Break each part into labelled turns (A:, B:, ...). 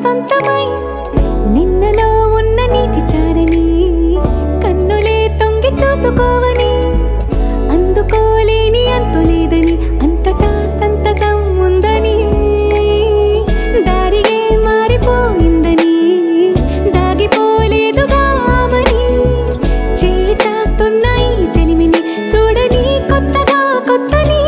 A: సొంతమై నిన్నలో ఉన్న నీటి చారని కన్నులే తొంగి చూసుకోవని అందుకోలేని అంతు లేదని అంతటా సంతసం ఉందని దారిగే మారిపోయిందని దాగిపోలేదుగా ఆమని చేస్తాస్తున్నాయి చెలిమిని చూడని కొత్తగా కొత్తని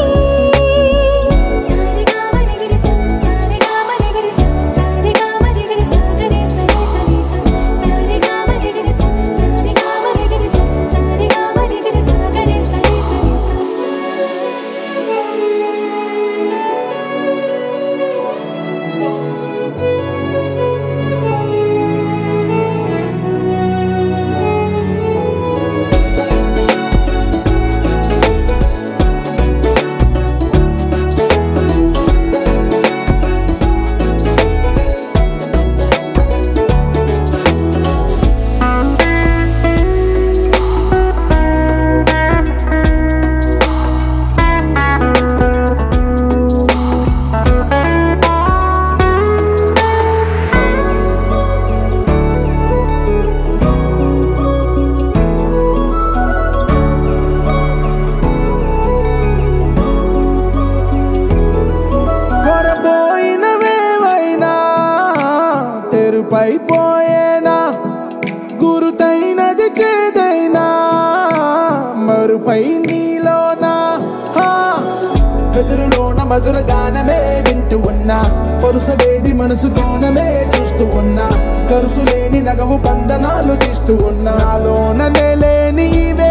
A: సారిగా మరిగిరి సారిగా మరిగిరి సారిగా మరిగిరి సాగరే సరి సరి సారిగా మరిగిరి సారిగా మరిగిరి సారిగా మరిగిరి సాగరే సరి సరి
B: కొరబోయినవేవైనా తెరుపైపోయేనా గురుతైనది చేదైనా మరుపై నీలోనా హా. ఎదురులోన మధుర గానమే వింటూ ఉన్నా పరుసవేది మనసు కోణమే చూస్తూ ఉన్నా కరుసు లేని నగవు బంధనాలు తీస్తూ ఉన్నా నాలోన లేని ఇవే